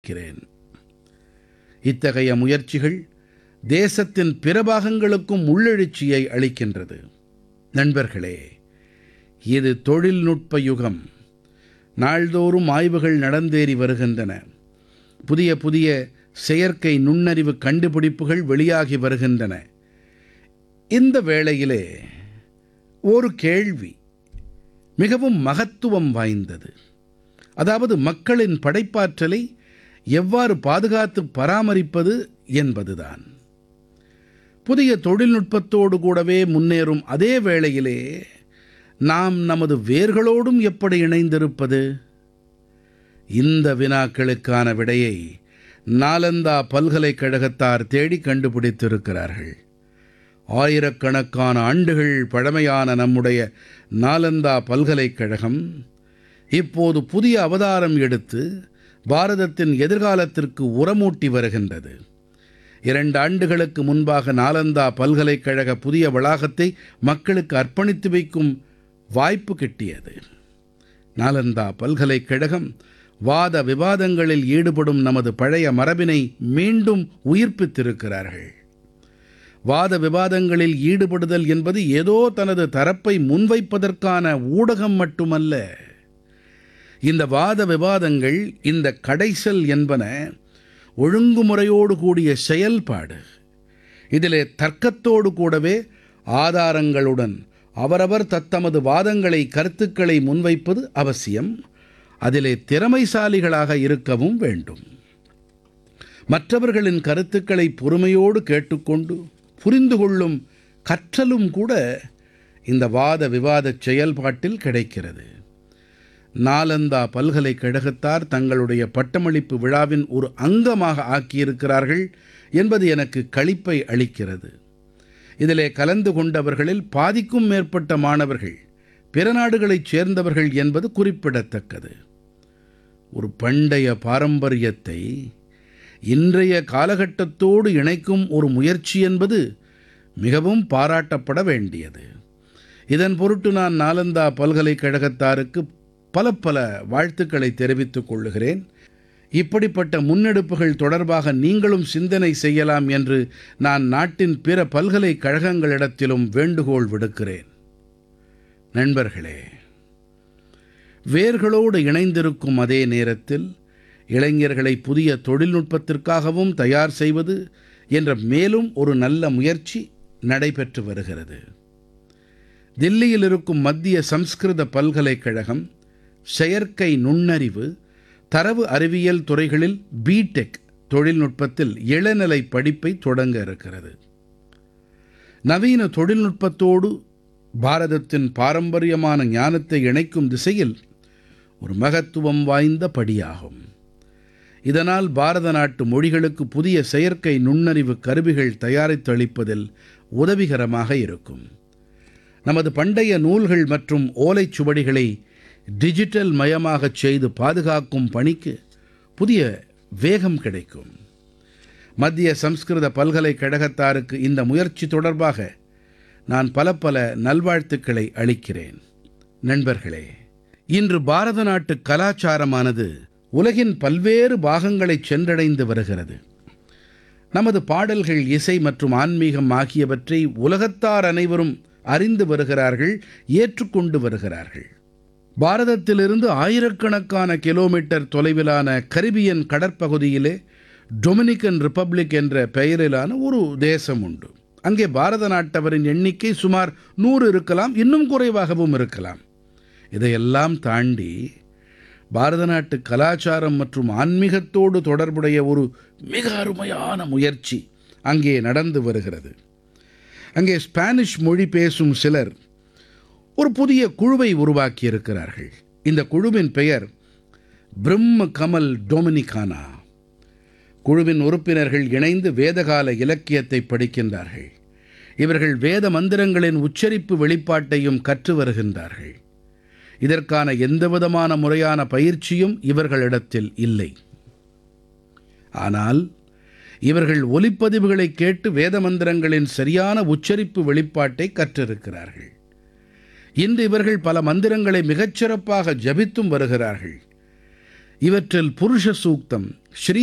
இருக்கிறேன் இத்தகைய முயற்சிகள் தேசத்தின் பிற பாகங்களுக்கும் உள்ளெழுச்சியை அளிக்கின்றது நண்பர்களே இது தொழில்நுட்ப யுகம் நாள்தோறும் ஆய்வுகள் நடந்தேறி வருகின்றன புதிய புதிய செயற்கை நுண்ணறிவு கண்டுபிடிப்புகள் வெளியாகி வருகின்றன இந்த வேளையிலே ஒரு கேள்வி மிகவும் மகத்துவம் வாய்ந்தது அதாவது மக்களின் படைப்பாற்றலை எவ்வாறு பாதுகாத்து பராமரிப்பது என்பதுதான் புதிய தொழில்நுட்பத்தோடு கூடவே முன்னேறும் அதே வேளையிலே நாம் நமது வேர்களோடும் எப்படி இணைந்திருப்பது இந்த வினாக்களுக்கான விடையை நாலந்தா பல்கலைக்கழகத்தார் தேடி கண்டுபிடித்திருக்கிறார்கள் ஆயிரக்கணக்கான ஆண்டுகள் பழமையான நம்முடைய நாலந்தா பல்கலைக்கழகம் இப்போது புதிய அவதாரம் எடுத்து பாரதத்தின் எதிர்காலத்திற்கு உரமூட்டி வருகின்றது இரண்டு ஆண்டுகளுக்கு முன்பாக நாலந்தா பல்கலைக்கழக புதிய வளாகத்தை மக்களுக்கு அர்ப்பணித்து வைக்கும் வாய்ப்பு கிட்டியது நாலந்தா பல்கலைக்கழகம் வாத விவாதங்களில் ஈடுபடும் நமது பழைய மரபினை மீண்டும் உயிர்ப்பித்திருக்கிறார்கள் வாத விவாதங்களில் ஈடுபடுதல் என்பது ஏதோ தனது தரப்பை முன்வைப்பதற்கான ஊடகம் மட்டுமல்ல இந்த வாத விவாதங்கள் இந்த கடைசல் என்பன ஒழுங்குமுறையோடு கூடிய செயல்பாடு இதிலே தர்க்கத்தோடு கூடவே ஆதாரங்களுடன் அவரவர் தத்தமது வாதங்களை கருத்துக்களை முன்வைப்பது அவசியம் அதிலே திறமைசாலிகளாக இருக்கவும் வேண்டும் மற்றவர்களின் கருத்துக்களை பொறுமையோடு கேட்டுக்கொண்டு புரிந்து கொள்ளும் கற்றலும் கூட இந்த வாத விவாதச் செயல்பாட்டில் கிடைக்கிறது நாலந்தா பல்கலைக்கழகத்தார் தங்களுடைய பட்டமளிப்பு விழாவின் ஒரு அங்கமாக ஆக்கியிருக்கிறார்கள் என்பது எனக்கு களிப்பை அளிக்கிறது இதிலே கலந்து கொண்டவர்களில் பாதிக்கும் மேற்பட்ட மாணவர்கள் பிற நாடுகளைச் சேர்ந்தவர்கள் என்பது குறிப்பிடத்தக்கது ஒரு பண்டைய பாரம்பரியத்தை இன்றைய காலகட்டத்தோடு இணைக்கும் ஒரு முயற்சி என்பது மிகவும் பாராட்டப்பட வேண்டியது இதன் பொருட்டு நான் நாலந்தா பல்கலைக்கழகத்தாருக்கு பல பல வாழ்த்துக்களை தெரிவித்துக் கொள்ளுகிறேன் இப்படிப்பட்ட முன்னெடுப்புகள் தொடர்பாக நீங்களும் சிந்தனை செய்யலாம் என்று நான் நாட்டின் பிற பல்கலைக்கழகங்களிடத்திலும் வேண்டுகோள் விடுக்கிறேன் நண்பர்களே வேர்களோடு இணைந்திருக்கும் அதே நேரத்தில் இளைஞர்களை புதிய தொழில்நுட்பத்திற்காகவும் தயார் செய்வது என்ற மேலும் ஒரு நல்ல முயற்சி நடைபெற்று வருகிறது தில்லியில் இருக்கும் மத்திய சம்ஸ்கிருத பல்கலைக்கழகம் செயற்கை நுண்ணறிவு தரவு அறிவியல் துறைகளில் பிடெக் தொழில்நுட்பத்தில் இளநிலை படிப்பை தொடங்க இருக்கிறது நவீன தொழில்நுட்பத்தோடு பாரதத்தின் பாரம்பரியமான ஞானத்தை இணைக்கும் திசையில் ஒரு மகத்துவம் வாய்ந்த படியாகும் இதனால் பாரத நாட்டு மொழிகளுக்கு புதிய செயற்கை நுண்ணறிவு கருவிகள் தயாரித்தளிப்பதில் உதவிகரமாக இருக்கும் நமது பண்டைய நூல்கள் மற்றும் ஓலைச்சுவடிகளை டிஜிட்டல் மயமாகச் செய்து பாதுகாக்கும் பணிக்கு புதிய வேகம் கிடைக்கும் மத்திய சம்ஸ்கிருத பல்கலைக்கழகத்தாருக்கு இந்த முயற்சி தொடர்பாக நான் பல பல நல்வாழ்த்துக்களை அளிக்கிறேன் நண்பர்களே இன்று பாரத நாட்டு கலாச்சாரமானது உலகின் பல்வேறு பாகங்களைச் சென்றடைந்து வருகிறது நமது பாடல்கள் இசை மற்றும் ஆன்மீகம் ஆகியவற்றை உலகத்தார் அனைவரும் அறிந்து வருகிறார்கள் ஏற்றுக்கொண்டு வருகிறார்கள் பாரதத்திலிருந்து ஆயிரக்கணக்கான கிலோமீட்டர் தொலைவிலான கரிபியன் கடற்பகுதியிலே டொமினிக்கன் ரிப்பப்ளிக் என்ற பெயரிலான ஒரு தேசம் உண்டு அங்கே பாரத நாட்டவரின் எண்ணிக்கை சுமார் நூறு இருக்கலாம் இன்னும் குறைவாகவும் இருக்கலாம் இதையெல்லாம் தாண்டி பாரத நாட்டு கலாச்சாரம் மற்றும் ஆன்மீகத்தோடு தொடர்புடைய ஒரு மிக அருமையான முயற்சி அங்கே நடந்து வருகிறது அங்கே ஸ்பானிஷ் மொழி பேசும் சிலர் ஒரு புதிய குழுவை உருவாக்கியிருக்கிறார்கள் இந்த குழுவின் பெயர் பிரம்ம கமல் டொமினிகானா குழுவின் உறுப்பினர்கள் இணைந்து வேதகால இலக்கியத்தை படிக்கின்றார்கள் இவர்கள் வேத மந்திரங்களின் உச்சரிப்பு வெளிப்பாட்டையும் கற்று வருகின்றார்கள் இதற்கான எந்தவிதமான முறையான பயிற்சியும் இவர்களிடத்தில் இல்லை ஆனால் இவர்கள் ஒலிப்பதிவுகளை கேட்டு வேத மந்திரங்களின் சரியான உச்சரிப்பு வெளிப்பாட்டை கற்றிருக்கிறார்கள் இன்று இவர்கள் பல மந்திரங்களை மிகச்சிறப்பாக ஜபித்தும் வருகிறார்கள் இவற்றில் புருஷ சூக்தம் ஸ்ரீ